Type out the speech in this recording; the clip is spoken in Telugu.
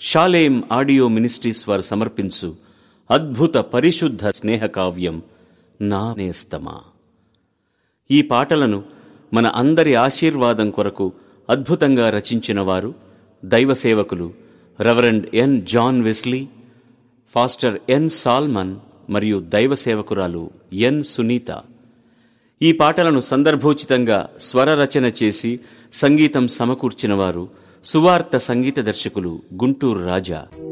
షాలేం ఆడియో మినిస్ట్రీస్ వారు సమర్పించు అద్భుత పరిశుద్ధ స్నేహ కావ్యం నా నేస్తమా ఈ పాటలను మన అందరి ఆశీర్వాదం కొరకు అద్భుతంగా రచించిన వారు దైవ సేవకులు reverend N John Wesley pastor N Solomon మరియు దైవ సేవకురాలు ఎన్ సునీత ఈ పాటలను సందర్భోచితంగా స్వర రచన చేసి సంగీతం సమకూర్చిన వారు సువార్త సంగీత దర్శకులు గుంటూరు రాజా